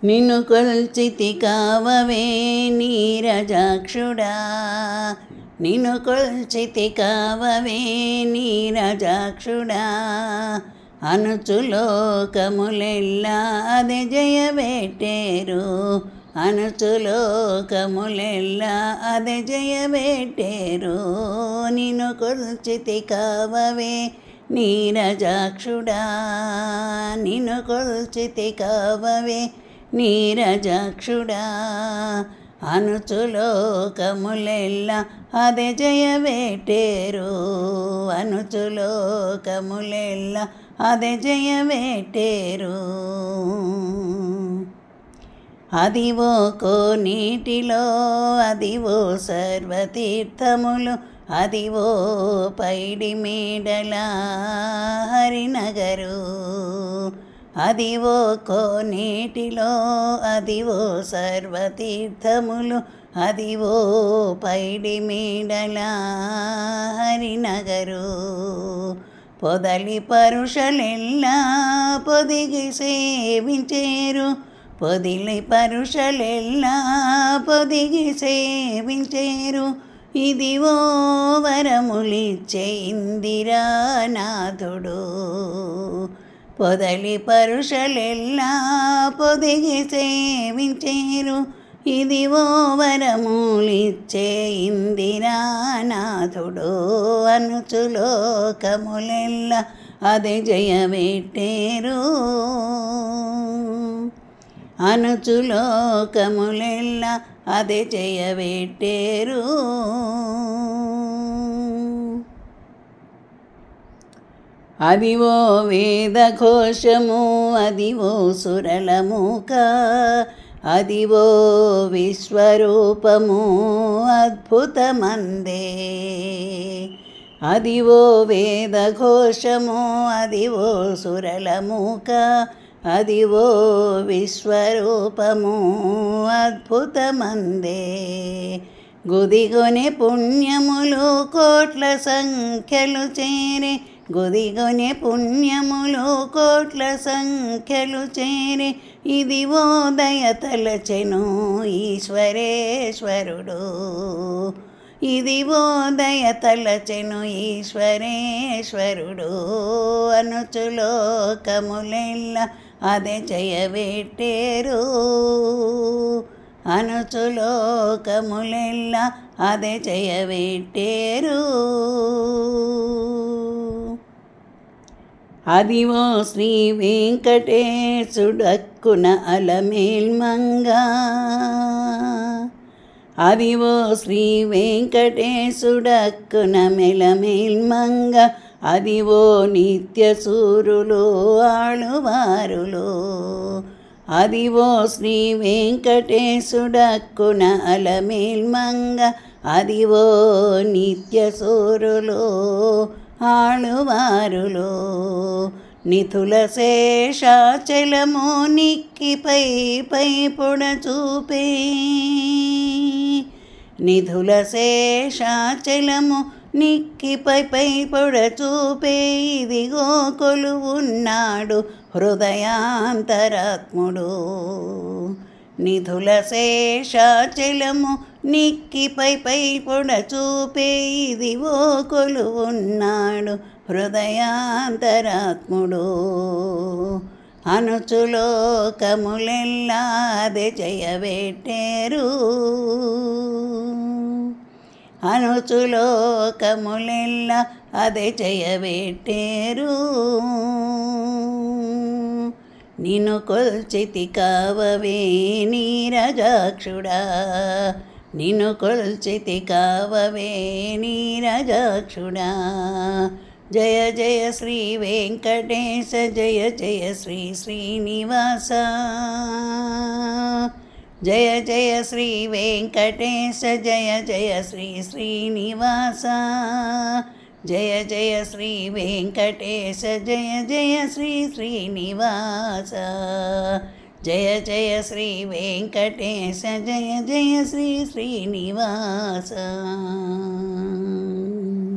నిన్ను కొల్చితి కావవే నీరజాక్షుడా నిన్ను కొల్చితి కావవే నీరజాక్షుడా అనుచులోకములెల్లా అది జయబెట్టేరు అనుచులోకములెల్లా అది జయబెట్టేరు నిన్ను కొల్చితి కావవే నీరజాక్షుడా నిన్ను కొల్చితి కావవే నీరజాక్షుడా అనుచులోకములెల్లా అదే జయబెట్టేరు అనుచులోకములెల్లా అదే జయబెట్టేరు అదివో కోనీటిలో అదివో సర్వతీర్థములు అదివో పైడి మేడల హరినగరు అదివో కోనేటిలో అదివో సర్వతీర్థములు అదివో పైడి మేడల హరినగరు పొదలి పరుషలెల్లా పొదిగి సేవించేరు పొదిలి పరుషలెల్లా పొదిగి సేవించేరు ఇదివో వరములిచ్చే ఇందిరానాథుడు పొదలి పరుషలెల్లా పొదిగి సేవించేరు ఇదివో వరములిచ్చే ఇందిరానాథుడు అనుచులోకములెల్లా అదే జయమెట్టేరు అనుచులోకములెల్లా అదే జయబెట్టేరు అదివో వేదఘోషము అదివో సురలముక అదివో విశ్వరూపము అద్భుతమందే అదివో వేదఘోషము అదివో సురలముక అదివో విశ్వరూపము అద్భుతమందే గుదిగొని పుణ్యములు కోట్ల సంఖ్యలు చేరి గుదిగొని పుణ్యములు కోట్ల సంఖ్యలు చేరి ఇదివో దయతలచెను ఈశ్వరేశ్వరుడు ఇదివో దయతలచెను ఈశ్వరేశ్వరుడు అనుచులోకములెల్ల అదే జయబెట్టేరు అనుచులోకములెల్ల అదే జయబెట్టేరు అదివో శ్రీ వెంకటేశుడక్కున అలమేల్మంగా అదివో శ్రీ వెంకటేశుడక్కున మెలమేల్మంగ అదివో నిత్య సూరులు ఆಳುవారులు అదివో శ్రీ వెంకటేశుడక్కున అలమేల్మంగ అదివో నిత్య సూరులు ఆಳುవారులు నిధుల శేషాచలము నిక్కిపై పై పొడ చూపే నిధుల శేషాచలము నిక్కిపై పై పొడ చూపే ఇదిగో కొలువున్నాడు హృదయాంతరాత్ముడు నిధుల శేషాచలము నిక్కిపై పై పొడ చూపే ఇదివో కొలువున్నాడు హృదయాంతరాత్ముడు అనుచులోకములెల్లాదే జయబెట్టేరు అనుచులోకములెల్లా అదే జయబెట్టేరు నిన్ను కొల్చితి కావవే నీరజాక్షుడా నిన్ను కొల్చితి కావవే నీరజాక్షుడా జయ జయ శ్రీ వెంకటేశ జయ జయ శ్రీ శ్రీనివాస జయ జయ శ్రీ వెంకటేశ జయ జయ శ్రీ శ్రీనివాస జయ జయ శ్రీ వెంకటేశ జయ జయ శ్రీ శ్రీనివాస జయ జయ శ్రీ వెంకటేశ జయ జయ శ్రీ శ్రీనివాస